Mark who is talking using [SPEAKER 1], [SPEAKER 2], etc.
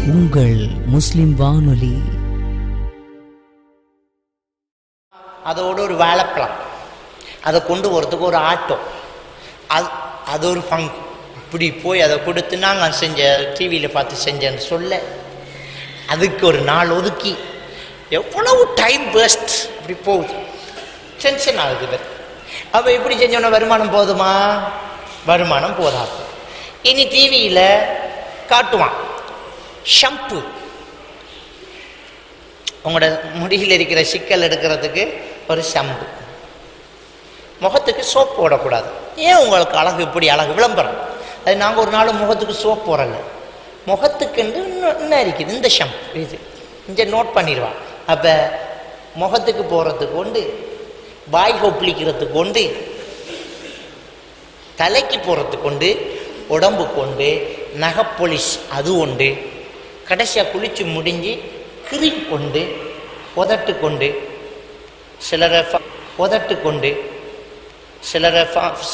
[SPEAKER 1] உங்கள் முஸ்லிம் வானொலி
[SPEAKER 2] அதோட ஒரு வாழைப்பழம் அதை கொண்டு போகிறதுக்கு ஒரு ஆட்டோ அது அது ஒரு பங்கு இப்படி போய் அதை கொடுத்து நாங்கள் செஞ்ச டிவியில் பார்த்து செஞ்சேன்னு சொல்ல அதுக்கு ஒரு நாள் ஒதுக்கி எவ்வளவு டைம் வேஸ்ட் அப்படி போகுது டென்ஷன் ஆகுது இவர் அப்போ இப்படி செஞ்சோன்னா வருமானம் போதுமா வருமானம் போதாது இனி டிவியில் காட்டுவான் ஷம்பு உங்களோட முடியில் இருக்கிற சிக்கல் எடுக்கிறதுக்கு ஒரு ஷம்பு முகத்துக்கு சோப் போடக்கூடாது ஏன் உங்களுக்கு அழகு இப்படி அழகு விளம்பரம் அது நாங்கள் ஒரு நாள் முகத்துக்கு சோப் போடலை முகத்துக்குண்டு இன்னும் என்ன இருக்குது இந்த ஷம்பு இது இங்கே நோட் பண்ணிடுவான் அப்போ முகத்துக்கு போகிறதுக்கு உண்டு வாய் கொப்பளிக்கிறதுக்கு உண்டு தலைக்கு போகிறதுக்கு உண்டு உடம்பு கொண்டு நகைப்பொலிஷ் அது உண்டு கடைசியாக குளித்து முடிஞ்சு கிரீம் கொண்டு உதட்டு கொண்டு சிலரை ஃப- உதட்டு கொண்டு சிலரை ஃப-